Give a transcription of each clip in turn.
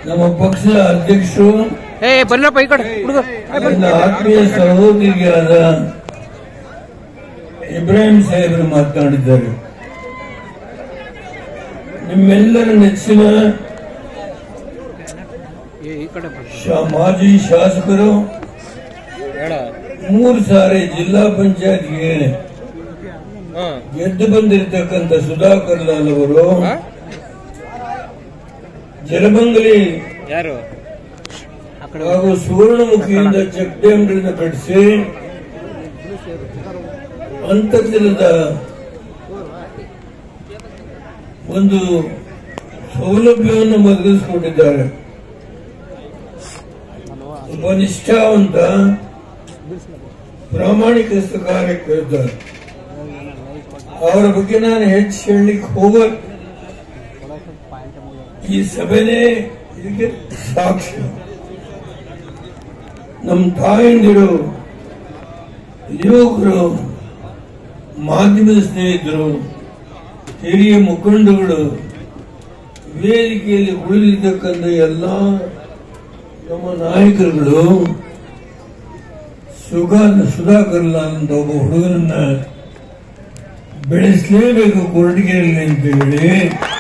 ನಮ್ಮ ಪಕ್ಷದ ಅಧ್ಯಕ್ಷರು ಏ ಬರ್ಲಪ್ಪ ಈ ಕಡೆ ಹುಡುಗ ನನ್ನ ಆತ್ಮೀಯ ಸಹೋದರಿಯಾದ ಇಬ್ರಾಹಿಂ ಸಾಹೇಬರು ಮಾತನಾಡಿದ್ದಾರೆ ನಿಮ್ಮೆಲ್ಲರ ನೆಚ್ಚಿನ ಏ ಈ ಕಡೆ ಬಾ. ಶಾ- ಮಾಜಿ ಶಾಸಕರು ಮೂರು ಸಾರಿ ಜಿಲ್ಲಾ ಪಂಚಾಯತ್ಗೆ ಗೆದ್ದು ಬಂದಿರತಕ್ಕಂಥ ಸುಧಾಕರ್ ಲಾಲ್ ಅವರು ಜಲಮಂಗಲಿ ಯಾರು ಆ ಕಡೆ ಹಾಗೂ ಸುವರ್ಣಮುಖಿಯಿಂದ ಚೆಕ್ ಡ್ಯಾಂಗಳನ್ನು ಕಟ್ಟಿಸಿ ಅಂತರ್ಜಲದ ಒಂದು ಸೌಲಭ್ಯವನ್ನು ಒದಗಿಸಿಕೊಟ್ಟಿದ್ದಾರೆ ಒಬ್ಬ ನಿಷ್ಠಾವಂತ ಪ್ರಾಮಾಣಿಕಸ್ಥ ಕಾರ್ಯಕರ್ತ ಅವರ ಬಗ್ಗೆ ನಾನು ಹೆಚ್ಚು ಹೇಳಲಿಕ್ಕೆ ಹೋಗ ಈ ಸಭೆನೇ ಇದಕ್ಕೆ ಸಾಕ್ಷಿ ನಮ್ಮ ತಾಯಂದಿರು ಯುವಕರು ಮಾಧ್ಯಮದ ಸ್ನೇಹಿತರು ಹಿರಿಯ ಮುಖಂಡಗಳು ವೇದಿಕೆಯಲ್ಲಿ ಉಳಿದಿರ್ತಕ್ಕಂಥ ಎಲ್ಲ ನಮ್ಮ ನಾಯಕರುಗಳು ಸುಗಾ ಸುಧಾಕರ್ ಲಾಲ್ ಅಂತ ಒಬ್ಬ ಹುಡುಗನನ್ನ ಬೆಳೆಸಲೇಬೇಕು ಕೊರಟಗೆರೆಯಲ್ಲಿ ಅಂತ ಹೇಳಿ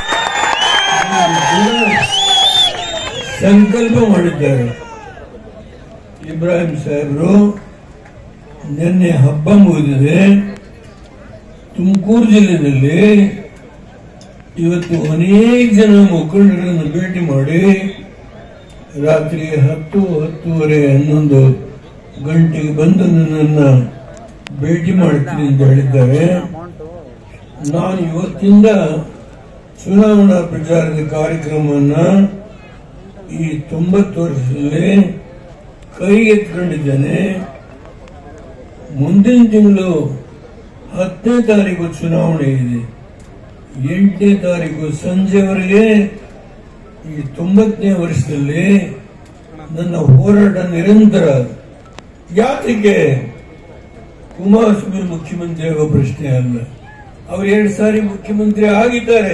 ಸಂಕಲ್ಪ ಮಾಡಿದ್ದಾರೆ ಇಬ್ರಾಹಿಂ ಸಾಹೇಬರು ನಿನ್ನೆ ಹಬ್ಬ ಮುಗಿದಿದೆ ತುಮಕೂರು ಜಿಲ್ಲೆಯಲ್ಲಿ ಇವತ್ತು ಅನೇಕ ಜನ ಮುಖಂಡರನ್ನು ಭೇಟಿ ಮಾಡಿ ರಾತ್ರಿ ಹತ್ತು ಹತ್ತುವರೆ ಹನ್ನೊಂದು ಗಂಟೆಗೆ ಬಂದು ನನ್ನನ್ನು ಭೇಟಿ ಮಾಡ್ತೀನಿ ಅಂತ ಹೇಳಿದ್ದಾರೆ ನಾನು ಇವತ್ತಿಂದ ಚುನಾವಣಾ ಪ್ರಚಾರದ ಕಾರ್ಯಕ್ರಮವನ್ನ ಈ ತೊಂಬತ್ತು ವರ್ಷದಲ್ಲಿ ಕೈಗೆತ್ಕೊಂಡಿದ್ದೇನೆ ಮುಂದಿನ ತಿಂಗಳು ಹತ್ತನೇ ತಾರೀಕು ಚುನಾವಣೆ ಇದೆ ಎಂಟನೇ ತಾರೀಕು ಸಂಜೆವರೆಗೆ ಈ ತೊಂಬತ್ತನೇ ವರ್ಷದಲ್ಲಿ ನನ್ನ ಹೋರಾಟ ನಿರಂತರ ಯಾತಕ್ಕೆ ಕುಮಾರಸ್ವಾಮಿ ಮುಖ್ಯಮಂತ್ರಿ ಆಗೋ ಪ್ರಶ್ನೆ ಅಲ್ಲ ಅವರು ಎರಡು ಸಾರಿ ಮುಖ್ಯಮಂತ್ರಿ ಆಗಿದ್ದಾರೆ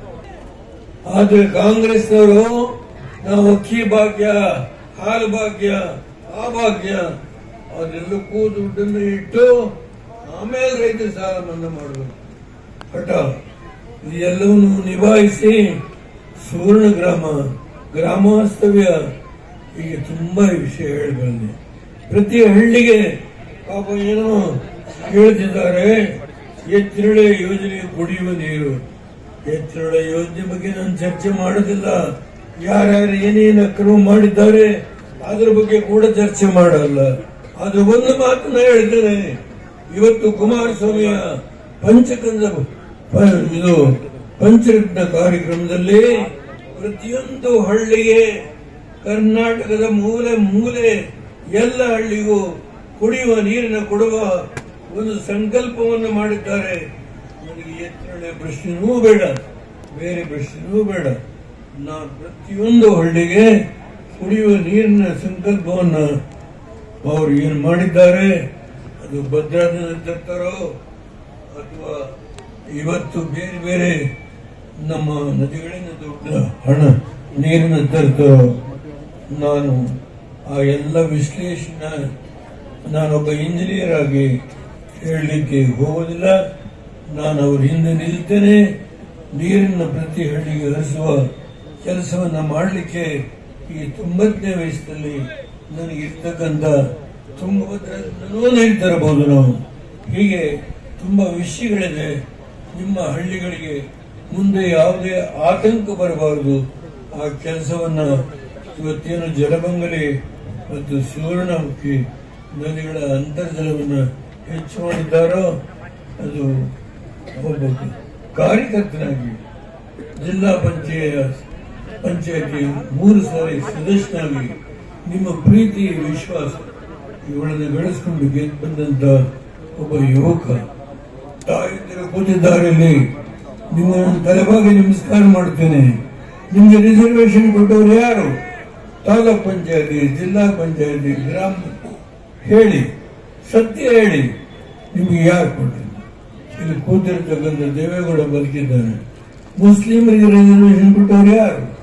ಆದ್ರೆ ಕಾಂಗ್ರೆಸ್ನವರು ನಾವು ಅಕ್ಕಿ ಭಾಗ್ಯ ಹಾಲು ಭಾಗ್ಯ ಆ ಭಾಗ್ಯ ಅದೆಲ್ಲಕ್ಕೂ ದುಡ್ಡನ್ನು ಇಟ್ಟು ಆಮೇಲೆ ರೈತ ಸಾಲ ಮನ್ನಾ ಮಾಡಬೇಕು ಹಠ ಇದೆಲ್ಲವನ್ನು ನಿಭಾಯಿಸಿ ಸುವರ್ಣ ಗ್ರಾಮ ಗ್ರಾಮವಾಸ್ತವ್ಯ ಹೀಗೆ ತುಂಬಾ ವಿಷಯ ಹೇಳಬಲ್ಲೆ ಪ್ರತಿ ಹಳ್ಳಿಗೆ ಪಾಪ ಏನೋ ಹೇಳ್ತಿದ್ದಾರೆ ಎತ್ತಿರಳೆ ಯೋಜನೆ ಕುಡಿಯುವ ನೀರು ಎತ್ತಿರಳೆ ಯೋಜನೆ ಬಗ್ಗೆ ನಾನು ಚರ್ಚೆ ಮಾಡೋದಿಲ್ಲ ಯಾರ್ಯಾರು ಏನೇನು ಅಕ್ರಮ ಮಾಡಿದ್ದಾರೆ ಅದ್ರ ಬಗ್ಗೆ ಕೂಡ ಚರ್ಚೆ ಮಾಡಲ್ಲ ಆದ್ರೆ ಒಂದು ಮಾತನ್ನ ಹೇಳ್ತೇನೆ ಇವತ್ತು ಕುಮಾರಸ್ವಾಮಿಯ ಪಂಚಕಂದ ಪ- ಇದು ಪಂಚರತ್ನ ಕಾರ್ಯಕ್ರಮದಲ್ಲಿ ಪ್ರತಿಯೊಂದು ಹಳ್ಳಿಗೆ ಕರ್ನಾಟಕದ ಮೂಲೆ ಮೂಲೆ ಎಲ್ಲ ಹಳ್ಳಿಗೂ ಕುಡಿಯುವ ನೀರಿನ ಕೊಡುವ ಒಂದು ಸಂಕಲ್ಪವನ್ನು ಮಾಡಿದ್ದಾರೆ ನನಗೆ ಎತ್ತರಳೆ ಪ್ರಶ್ನೆನೂ ಬೇಡ ಬೇರೆ ಪ್ರಶ್ನೆನೂ ಬೇಡ ನಾನು ಪ್ರತಿಯೊಂದು ಹಳ್ಳಿಗೆ ಕುಡಿಯುವ ನೀರಿನ ಸಂಕಲ್ಪವನ್ನು ಅವರು ಏನು ಮಾಡಿದ್ದಾರೆ ಅದು ಭದ್ರಾದಿಂದ ತರ್ತಾರೋ ಅಥವಾ ಇವತ್ತು ಬೇರೆ ಬೇರೆ ನಮ್ಮ ನದಿಗಳಿಂದ ದೊಡ್ಡ ಹಣ ನೀರನ್ನು ತರ್ತಾರೋ ನಾನು ಆ ಎಲ್ಲ ವಿಶ್ಲೇಷಣೆ ನಾನೊಬ್ಬ ಇಂಜಿನಿಯರ್ ಆಗಿ ಹೇಳಲಿಕ್ಕೆ ಹೋಗೋದಿಲ್ಲ ನಾನು ಅವ್ರ ಹಿಂದೆ ನಿಲ್ತೇನೆ ನೀರನ್ನು ಪ್ರತಿ ಹಳ್ಳಿಗೆ ಹರಿಸುವ ಕೆಲಸವನ್ನ ಮಾಡಲಿಕ್ಕೆ ಈ ತೊಂಬತ್ತನೇ ವಯಸ್ಸಲ್ಲಿ ನನಗೆ ಇರ್ತಕ್ಕಂಥ ತುಂಗಭದ್ರನೂ ನೀರು ತರಬಹುದು ನಾವು ಹೀಗೆ ತುಂಬಾ ವಿಷಯಗಳಿದೆ ನಿಮ್ಮ ಹಳ್ಳಿಗಳಿಗೆ ಮುಂದೆ ಯಾವುದೇ ಆತಂಕ ಬರಬಾರದು ಆ ಕೆಲಸವನ್ನ ಇವತ್ತೇನು ಜಲಮಂಗಲಿ ಮತ್ತು ಸುವರ್ಣಮುಖಿ ನದಿಗಳ ಅಂತರ್ಜಲವನ್ನು ಹೆಚ್ಚು ಮಾಡಿದ್ದಾರೋ ಅದು ಒಬ್ಬ ಕಾರ್ಯಕರ್ತನಾಗಿ ಜಿಲ್ಲಾ ಪಂಚಾಯತ್ ಪಂಚಾಯತಿ ಮೂರು ಸಾರಿ ಸದಸ್ಯನಾಗಿ ನಿಮ್ಮ ಪ್ರೀತಿ ವಿಶ್ವಾಸ ಇವುಗಳನ್ನು ಬೆಳೆಸ್ಕೊಂಡು ಗೆದ್ದು ಬಂದಂತ ಒಬ್ಬ ಯುವಕ ತಾಯಂದಿರು ಕೂತಿದ್ದಾರೆ ಇಲ್ಲಿ ನಿಮ್ಮ ತಲೆಬಾಗಿ ನಮಸ್ಕಾರ ಮಾಡ್ತೇನೆ ನಿಮ್ಗೆ ರಿಸರ್ವೇಶನ್ ಕೊಟ್ಟವರು ಯಾರು ತಾಲೂಕ್ ಪಂಚಾಯತಿ ಜಿಲ್ಲಾ ಪಂಚಾಯತಿ ಗ್ರಾಮ ಹೇಳಿ ಸತ್ಯ ಹೇಳಿ ನಿಮ್ಗೆ ಯಾರು ಕೊಟ್ಟರು ಇಲ್ಲಿ ಕೂತಿರ್ತಕ್ಕಂಥ ದೇವೇಗೌಡ ಬದುಕಿದ್ದಾನೆ ಮುಸ್ಲಿಮರಿಗೆ ರಿಸರ್ವೇಶನ್ ಕೊಟ್ಟವರು ಯಾರು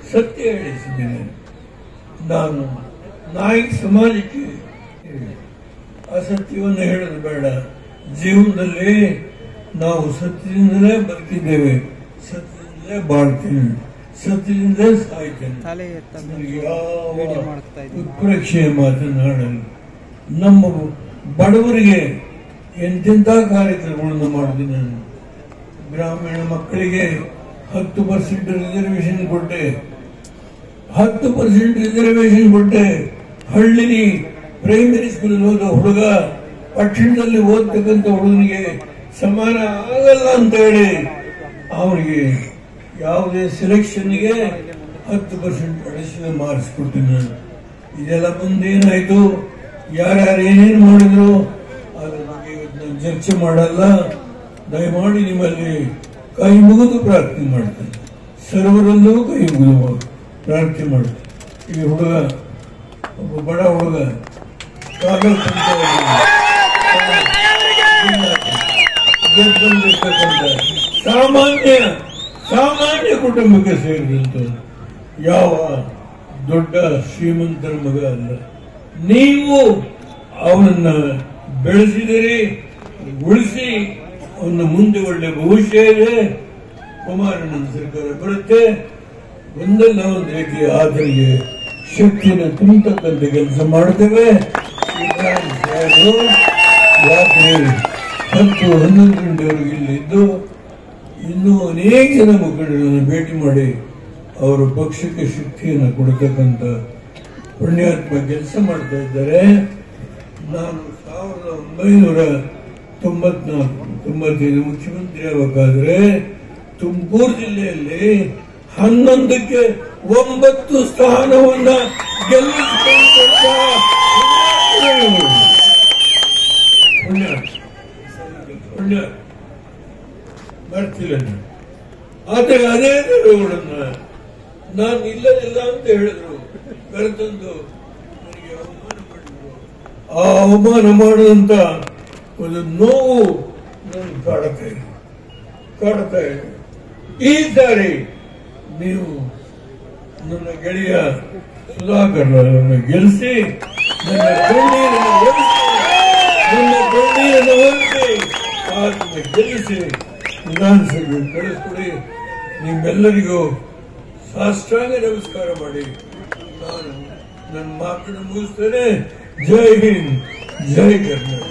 ಸತ್ಯ ಹೇಳಿಸಿದ್ದೇನೆ ನಾನು ನಾಯಕ ಸಮಾಜಕ್ಕೆ ಅಸತ್ಯವನ್ನು ಹೇಳೋದು ಬೇಡ ಜೀವನದಲ್ಲಿ ನಾವು ಸತ್ಯದಿಂದಲೇ ಬದುಕಿದ್ದೇವೆ ಸತ್ಯದಿಂದಲೇ ಬಾಳ್ತೇವೆ ಸತ್ಯದಿಂದಲೇ ಸಾಯ್ತೇನೆ ತಲೆ ಎತ್ತಂದು ನನಗೆ ವಿಡಿಯೋ ಯಾವ ಮಾಡ್ತಾ ಇದ್ದೀನಿ ಉತ್ಪ್ರೇಕ್ಷೆಯ ಮಾತನಾಡಲು ನಮ್ಮ ಬಡವರಿಗೆ ಎಂತೆಂಥ ಕಾರ್ಯಕ್ರಮಗಳನ್ನು ಮಾಡಿದ್ದೀನಿ ನಾನು ಗ್ರಾಮೀಣ ಮಕ್ಕಳಿಗೆ ಹತ್ತು ಪರ್ಸೆಂಟ್ ರಿಸರ್ವೇಶನ್ ಕೊಟ್ಟೆ ಹತ್ತು ಪರ್ಸೆಂಟ್ ರಿಸರ್ವೇಶನ್ ಕೊಟ್ಟೆ ಹಳ್ಳಿ ಪ್ರೈಮರಿ ಸ್ಕೂಲ್ ಓದೋ ಹುಡುಗ ಪಟ್ಟಣದಲ್ಲಿ ಓದ್ತಕ್ಕಂಥ ಹುಡುಗನಿಗೆ ಸಮಾನ ಆಗಲ್ಲ ಅಂತ ಹೇಳಿ ಅವನಿಗೆ ಯಾವುದೇ ಸೆಲೆಕ್ಷನ್ಗೆ ಹತ್ತು ಪರ್ಸೆಂಟ್ ಅಡಿಷನಲ್ ಮಾರ್ಕ್ಸ್ ಕೊಡ್ತೀನಿ ನಾನು ಇದೆಲ್ಲ ಮುಂದೇನಾಯ್ತು ಯಾರ್ಯಾರು ಏನೇನು ಮಾಡಿದ್ರು ಅದ್ರ ಬಗ್ಗೆ ಇವತ್ತು ನಾನು ಚರ್ಚೆ ಮಾಡಲ್ಲ ದಯಮಾಡಿ ನಿಮ್ಮಲ್ಲಿ ಕೈ ಮುಗಿದು ಪ್ರಾರ್ಥನೆ ಮಾಡ್ತೇನೆ ಸರ್ವರಲ್ಲೂ ಕೈ ಮುಗಿದು ಪ್ರಾರ್ಥನೆ ಮಾಡ್ತೇನೆ ಈ ಹುಡುಗ ಒಬ್ಬ ಬಡ ಹುಡುಗ ಕಾಗಲ್ ಬಂದಿರ್ತಕ್ಕಂಥ ಸಾಮಾನ್ಯ ಸಾಮಾನ್ಯ ಕುಟುಂಬಕ್ಕೆ ಸೇರಿದಂತ ಯಾವ ದೊಡ್ಡ ಶ್ರೀಮಂತರ ಮಗ ಅಲ್ಲ ನೀವು ಅವನನ್ನ ಬೆಳೆಸಿದಿರಿ ಉಳಿಸಿ ಅವನ ಮುಂದೆ ಒಳ್ಳೆ ಭವಿಷ್ಯ ಇದೆ ಕುಮಾರಣ್ಣನ ಸರ್ಕಾರ ಬರುತ್ತೆ ಒಂದಲ್ಲ ಒಂದು ರೀತಿ ಆತನಿಗೆ ಶಕ್ತಿಯನ್ನು ತುಂಬತಕ್ಕಂಥ ಕೆಲಸ ಮಾಡ್ತೇವೆ ಇಬ್ರಾಹಿಂ ಸಾಹೇಬರು ರಾತ್ರಿ ಹತ್ತು ಹನ್ನೊಂದು ಗಂಟೆವರೆಗೆ ಇಲ್ಲಿ ಇದ್ದು ಇನ್ನೂ ಅನೇಕ ಜನ ಮುಖಂಡರನ್ನು ಭೇಟಿ ಮಾಡಿ ಅವರ ಪಕ್ಷಕ್ಕೆ ಶಕ್ತಿಯನ್ನು ಕೊಡತಕ್ಕಂಥ ಪುಣ್ಯಾತ್ಮ ಕೆಲಸ ಮಾಡ್ತಾ ಇದ್ದಾರೆ ನಾನು ಸಾವಿರದ ಒಂಬೈನೂರ ತೊಂಬತ್ನಾಲ್ಕು ತೊಂಬತ್ತೈದು ಮುಖ್ಯಮಂತ್ರಿ ಆಗಬೇಕಾದ್ರೆ ತುಮಕೂರು ಜಿಲ್ಲೆಯಲ್ಲಿ ಹನ್ನೊಂದಕ್ಕೆ ಒಂಬತ್ತು ಸ್ಥಾನವನ್ನ ಗೆಲ್ಲಿಸಿಕೊಂಡಂತ ಪುಣ್ಯಾತ್ಮರು. ಪುಣ್ಯ ಪುಣ್ಯ ಬರ್ತಿಲ್ಲ ನಾನು. ಆದರೆ ಅದೇ ದೇವೇಗೌಡನ್ನ ನಾನು ಇಲ್ಲದಿಲ್ಲ ಅಂತ ಹೇಳಿದ್ರು ಕರೆತಂದು ನನಗೆ ಅವಮಾನ ಮಾಡಿದ್ರು ಆ ಅವಮಾನ ಮಾಡಿದಂತ ಒಂದು ನೋವು ನನ್ನ ಕಾಡುತ್ತಾ ಇದೆ ಕಾಡುತ್ತಾ ಇದೆ ಈ ಸಾರಿ ನೀವು ನನ್ನ ಗೆಳೆಯ ಸುಧಾಕರ್ ಅವರನ್ನು ಗೆಲ್ಲಿಸಿ ನನ್ನ ಕಣ್ಣೀರನ್ನು ಒರೆಸಿ ನನ್ನ ಕಣ್ಣೀರನ್ನು ಒರೆಸಿ ಆತನ ಗೆಲ್ಲಿಸಿ ವಿಧಾನಸಭೆ ಕಳಿಸ್ಕೊಡಿ ನಿಮ್ಮೆಲ್ಲರಿಗೂ ಸಾಷ್ಟಾಂಗ ನಮಸ್ಕಾರ ಮಾಡಿ ನಾನು ನನ್ನ ಮಾತನ್ನು ಮುಗಿಸ್ತೇನೆ ಜೈ ಹಿಂದ್ ಜೈ ಕರ್ನಾಟಕ